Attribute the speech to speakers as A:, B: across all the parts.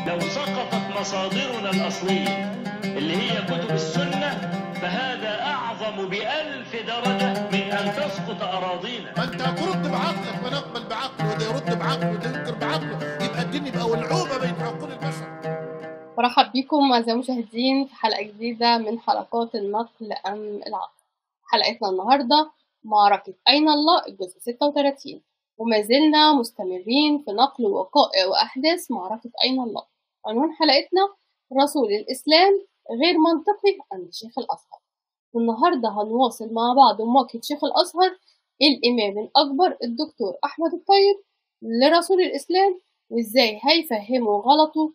A: لو سقطت مصادرنا الأصلية اللي هي كتب السنة فهذا أعظم بألف درجة من أن تسقط أراضينا
B: ما انت هترد بعقلك ما نقبل بعقله وده يرد بعقله وده ينكر بعقله يبقى الدين يبقى ولعوبه بين عقول البشر
C: مرحب بكم أعزائي المشاهدين في حلقة جديدة من حلقات النقل أم العقل حلقتنا النهاردة معركة أين الله الجزء 36 وما زلنا مستمرين في نقل وقائع وأحداث معركة أين الله عنوان حلقتنا رسول الإسلام غير منطقي عند شيخ الأزهر والنهاردة هنواصل مع بعض مواجهة شيخ الأزهر الإمام الأكبر الدكتور أحمد الطيب لرسول الإسلام وإزاي هيفهمه غلطه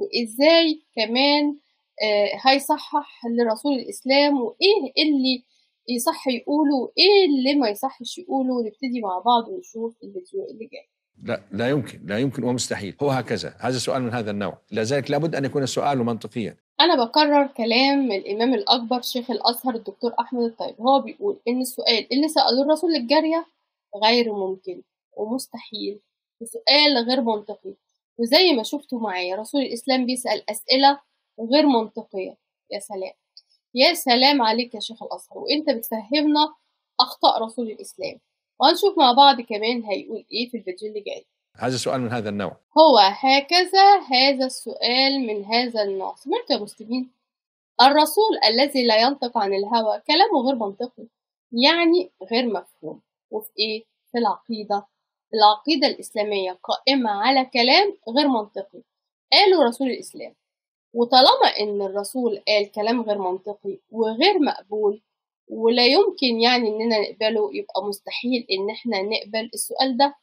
C: وإزاي كمان آه، هيصحح لرسول الإسلام وإيه اللي يصح يقوله وإيه اللي ما يصحش يقوله نبتدي مع بعض ونشوف الفيديو اللي جاي
D: لا لا يمكن لا يمكن ومستحيل هو هكذا هذا سؤال من هذا النوع لذلك لابد أن يكون السؤال منطقيا
C: أنا بكرر كلام الإمام الأكبر شيخ الأزهر الدكتور أحمد الطيب هو بيقول إن السؤال اللي سأله الرسول للجارية غير ممكن ومستحيل وسؤال غير منطقي وزي ما شفتوا معايا رسول الإسلام بيسأل أسئلة غير منطقية يا سلام يا سلام عليك يا شيخ الأزهر وإنت بتفهمنا أخطاء رسول الإسلام وهنشوف مع بعض كمان هيقول إيه في الفيديو اللي جاي
D: هذا سؤال من هذا النوع
C: هو هكذا هذا السؤال من هذا النوع سمعتوا يا مسلمين الرسول الذي لا ينطق عن الهوى كلامه غير منطقي يعني غير مفهوم وفي ايه في العقيدة العقيدة الإسلامية قائمة على كلام غير منطقي قاله رسول الإسلام وطالما إن الرسول قال كلام غير منطقي وغير مقبول ولا يمكن يعني إننا نقبله يبقى مستحيل إن إحنا نقبل السؤال ده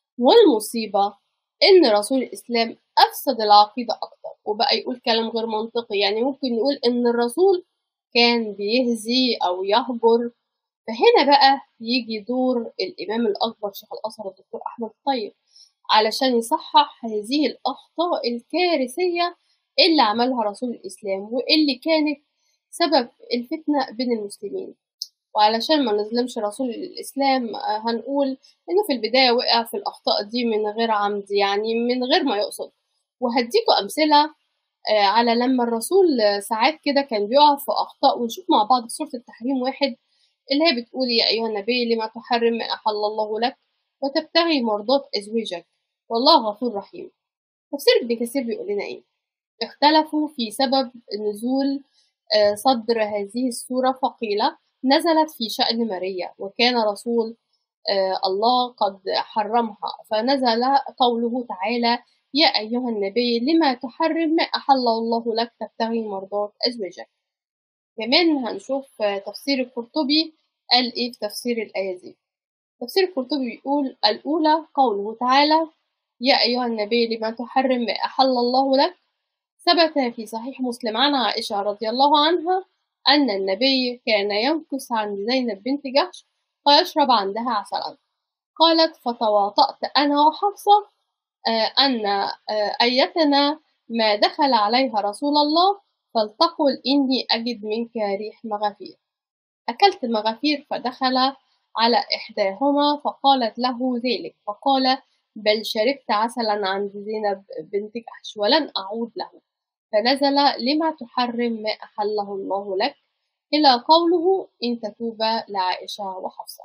C: والمصيبة إن رسول الإسلام أفسد العقيدة أكتر وبقى يقول كلام غير منطقي يعني ممكن نقول إن الرسول كان بيهزي أو يهجر فهنا بقى يجي دور الإمام الأكبر شيخ الأزهر الدكتور أحمد الطيب علشان يصحح هذه الأخطاء الكارثية اللي عملها رسول الإسلام واللي كانت سبب الفتنة بين المسلمين وعلشان ما نظلمش رسول الإسلام آه، هنقول إنه في البداية وقع في الأخطاء دي من غير عمد يعني من غير ما يقصد وهديكوا أمثلة آه، على لما الرسول آه، ساعات كده كان بيقع في أخطاء ونشوف مع بعض سورة التحريم واحد اللي هي بتقول يا أيها النبي لما تحرم ما أحل الله لك وتبتغي مرضات أزواجك والله غفور رحيم تفسير ابن كثير بيقول لنا إيه اختلفوا في سبب نزول آه، صدر هذه السورة فقيل نزلت في شأن ماريا وكان رسول آه، الله قد حرمها فنزل قوله تعالى يا أيها النبي لما تحرم ما أحل الله لك تبتغي مرضات أزواجك كمان هنشوف آه، تفسير القرطبي قال إيه في تفسير الآية دي تفسير القرطبي بيقول الأولى قوله تعالى يا أيها النبي لما تحرم ما أحل الله لك ثبت في صحيح مسلم عن عائشة رضي الله عنها أن النبي كان يمكث عند زينب بنت جحش فيشرب عندها عسلا قالت فتواطأت أنا وحفصة آه، أن آه، أيتنا ما دخل عليها رسول الله فلتقل إني أجد منك ريح مغافير أكلت مغافير فدخل على إحداهما فقالت له ذلك فقال بل شربت عسلا عند زينب بنت جحش ولن أعود له فنزل لما تحرم ما أحله الله لك إلى قوله إن تتوبا لعائشة وحفصة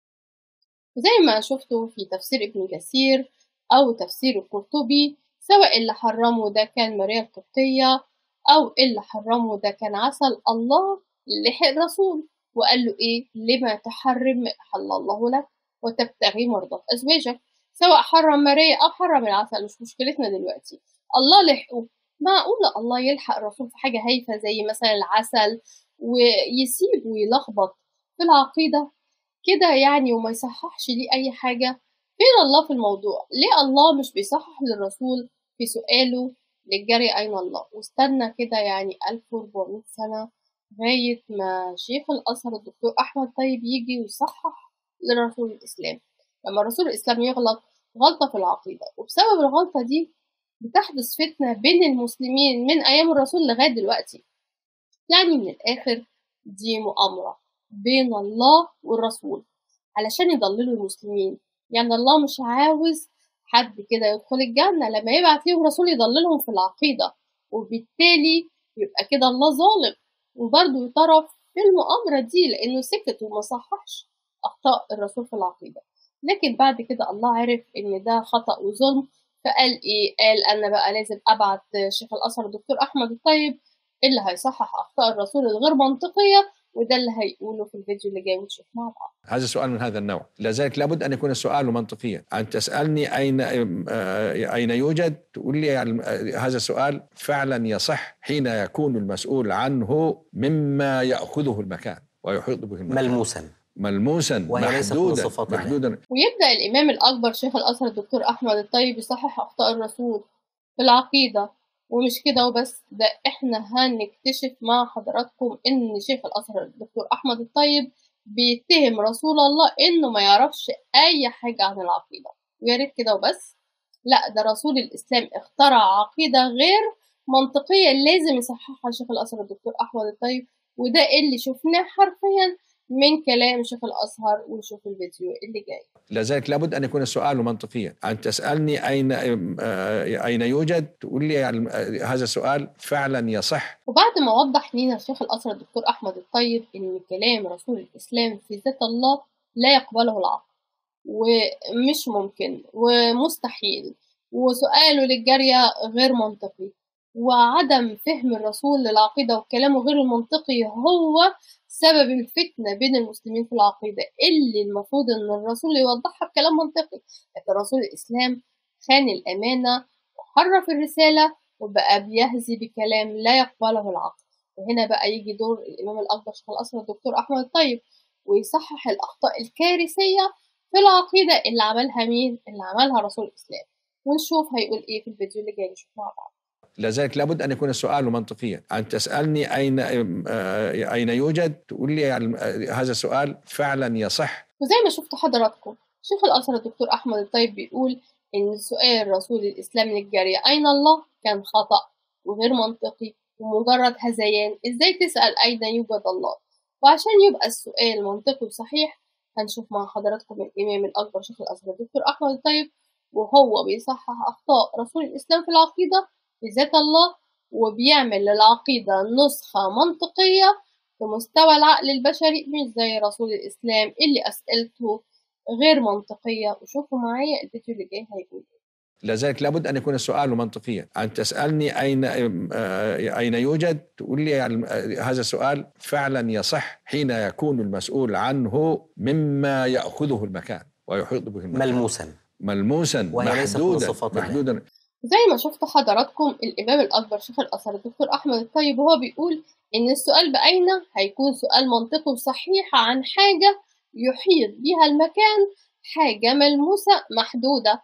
C: زي ما شفتوا في تفسير ابن كثير أو تفسير القرطبي سواء اللي حرمه ده كان ماريا القبطية أو اللي حرمه ده كان عسل الله لحق الرسول وقال له إيه لما تحرم ما أحل الله لك وتبتغي مرضات أزواجك سواء حرم ماريا أو حرم العسل مش مشكلتنا دلوقتي الله لحقه معقولة الله يلحق الرسول في حاجة هايفة زي مثلا العسل ويسيب ويلخبط في العقيدة كده يعني وما يصححش ليه أي حاجة فين الله في الموضوع ليه الله مش بيصحح للرسول في سؤاله للجري أين الله واستنى كده يعني 1400 سنة لغاية ما شيخ الأزهر الدكتور أحمد طيب يجي ويصحح لرسول الإسلام لما رسول الإسلام يغلط غلطة في العقيدة وبسبب الغلطة دي بتحدث فتنة بين المسلمين من أيام الرسول لغاية دلوقتي يعني من الآخر دي مؤامرة بين الله والرسول علشان يضللوا المسلمين يعني الله مش عاوز حد كده يدخل الجنة لما يبعت ليهم رسول يضللهم في العقيدة وبالتالي يبقى كده الله ظالم وبرضه طرف في المؤامرة دي لأنه سكت وما صححش أخطاء الرسول في العقيدة لكن بعد كده الله عرف إن ده خطأ وظلم فقال إيه قال أنا بقى لازم أبعت شيخ الأزهر الدكتور أحمد الطيب اللي هيصحح أخطاء الرسول الغير منطقية وده اللي هيقوله في الفيديو اللي جاي ونشوف مع بعض
D: هذا سؤال من هذا النوع لذلك لابد أن يكون السؤال منطقيا أن تسألني أين آه، أين يوجد تقول لي يعني هذا السؤال فعلا يصح حين يكون المسؤول عنه مما يأخذه المكان ويحيط به المكان
E: ملموسا
D: ملموسا
E: وهي ليست من
D: محدودا
E: صفات الله.
D: محدودا
C: ويبدأ الإمام الأكبر شيخ الأزهر الدكتور أحمد الطيب يصحح أخطاء الرسول في العقيدة ومش كده وبس ده إحنا هنكتشف مع حضراتكم إن شيخ الأزهر الدكتور أحمد الطيب بيتهم رسول الله إنه ما يعرفش أي حاجة عن العقيدة ويا ريت كده وبس لا ده رسول الإسلام اخترع عقيدة غير منطقية لازم يصححها شيخ الأزهر الدكتور أحمد الطيب وده اللي شفناه حرفيا من كلام شيخ الأزهر ونشوف الفيديو اللي جاي
D: لذلك لابد ان يكون السؤال منطقيا ان تسالني اين آه، اين يوجد تقول لي يعني هذا السؤال فعلا يصح
C: وبعد ما وضح لينا الشيخ الأزهر الدكتور أحمد الطيب إن كلام رسول الإسلام في ذات الله لا يقبله العقل ومش ممكن ومستحيل وسؤاله للجارية غير منطقي وعدم فهم الرسول للعقيدة وكلامه غير المنطقي هو سبب الفتنة بين المسلمين في العقيدة اللي المفروض إن الرسول يوضحها بكلام منطقي لكن رسول الإسلام خان الأمانة وحرف الرسالة وبقى بيهزي بكلام لا يقبله العقل وهنا بقى يجي دور الإمام الأكبر شيخ الأزهر الدكتور أحمد الطيب ويصحح الأخطاء الكارثية في العقيدة اللي عملها مين؟ اللي عملها رسول الإسلام ونشوف هيقول إيه في الفيديو اللي جاي نشوف مع بعض
D: لذلك لابد ان يكون السؤال منطقيا ان تسالني اين آه، اين يوجد تقول لي يعني هذا السؤال فعلا يصح
C: وزي ما شفتوا حضراتكم شيخ الأزهر الدكتور أحمد الطيب بيقول إن سؤال رسول الإسلام للجارية أين الله كان خطأ وغير منطقي ومجرد هذيان إزاي تسأل أين يوجد الله وعشان يبقى السؤال منطقي وصحيح هنشوف مع حضراتكم الإمام الأكبر شيخ الأزهر الدكتور أحمد الطيب وهو بيصحح أخطاء رسول الإسلام في العقيدة بذات الله وبيعمل للعقيدة نسخة منطقية في مستوى العقل البشري مش زي رسول الإسلام اللي أسئلته غير منطقية وشوفوا معايا الفيديو اللي جاي هيقول إيه.
D: لذلك لابد ان يكون السؤال منطقيا ان تسالني اين آه، اين يوجد تقول لي يعني هذا السؤال فعلا يصح حين يكون المسؤول عنه مما ياخذه المكان ويحيط به المكان
E: ملموسا
D: ملموسا
E: وهي ليست من
D: محدودا
E: صفات الله.
D: محدودا
C: زي ما شفتوا حضراتكم الإمام الأكبر شيخ الأزهر الدكتور أحمد الطيب وهو بيقول إن السؤال بأين هيكون سؤال منطقي وصحيح عن حاجة يحيط بها المكان حاجة ملموسة محدودة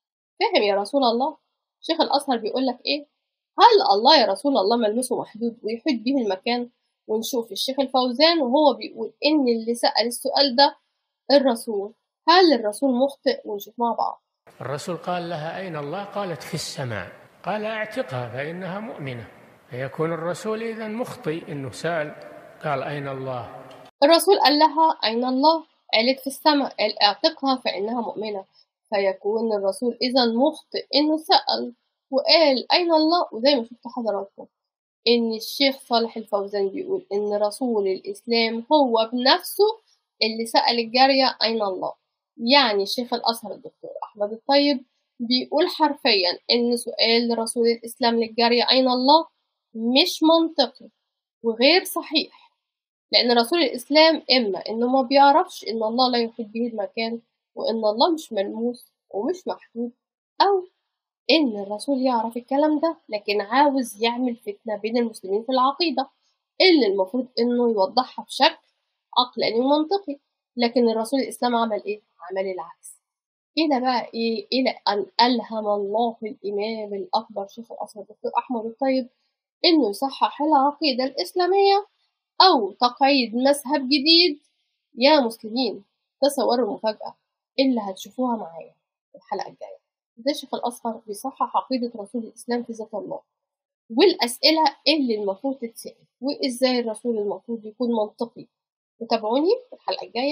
C: فهم يا رسول الله شيخ الأزهر بيقول لك إيه هل الله يا رسول الله ملموس ومحدود ويحيط به المكان ونشوف الشيخ الفوزان وهو بيقول إن اللي سأل السؤال ده الرسول هل الرسول مخطئ ونشوف مع بعض
F: الرسول قال لها أين الله قالت في السماء قال اعتقها فإنها مؤمنة فيكون الرسول إذا مخطئ إنه سأل قال أين الله
C: الرسول قال لها أين الله؟ قالت في السماء قال اعتقها فإنها مؤمنة فيكون الرسول إذا مخطئ إنه سأل وقال أين الله وزي ما شفتوا حضراتكم إن الشيخ صالح الفوزان بيقول إن رسول الإسلام هو بنفسه اللي سأل الجارية أين الله يعني الشيخ الأزهر الدكتور أحمد الطيب بيقول حرفيا إن سؤال رسول الإسلام للجارية أين الله مش منطقي وغير صحيح لأن رسول الإسلام إما إنه ما بيعرفش إن الله لا يحيط به المكان وإن الله مش ملموس ومش محدود أو إن الرسول يعرف الكلام ده لكن عاوز يعمل فتنة بين المسلمين في العقيدة اللي المفروض إنه يوضحها بشكل عقلاني ومنطقي لكن الرسول الإسلام عمل إيه؟ عمل العكس إلى بقى إيه؟ إلى أن ألهم الله الإمام الأكبر شيخ الأزهر الدكتور أحمد الطيب إنه يصحح العقيدة الإسلامية أو تقعيد مذهب جديد يا مسلمين تصوروا المفاجأة اللي هتشوفوها معايا في الحلقة الجاية ده شيخ الأزهر بيصحح عقيدة رسول الإسلام في ذات الله والأسئلة اللي المفروض تتسأل وإزاي الرسول المفروض يكون منطقي وتابعوني في الحلقة الجاية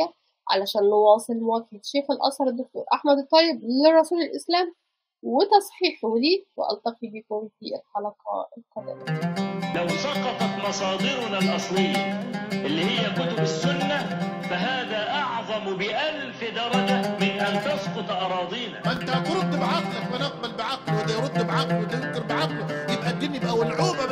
C: علشان نواصل مواجهة شيخ الأزهر الدكتور أحمد الطيب لرسول الإسلام وتصحيحه ليه وألتقي بكم في الحلقة القادمة
A: لو سقطت مصادرنا الأصلية اللي هي كتب السنة فهذا أعظم بألف درجة من أن تسقط أراضينا
B: ما انت هترد بعقلك فنقبل بعقله وده يرد بعقله وده ينكر بعقله يبقى الدين يبقى ولعوبه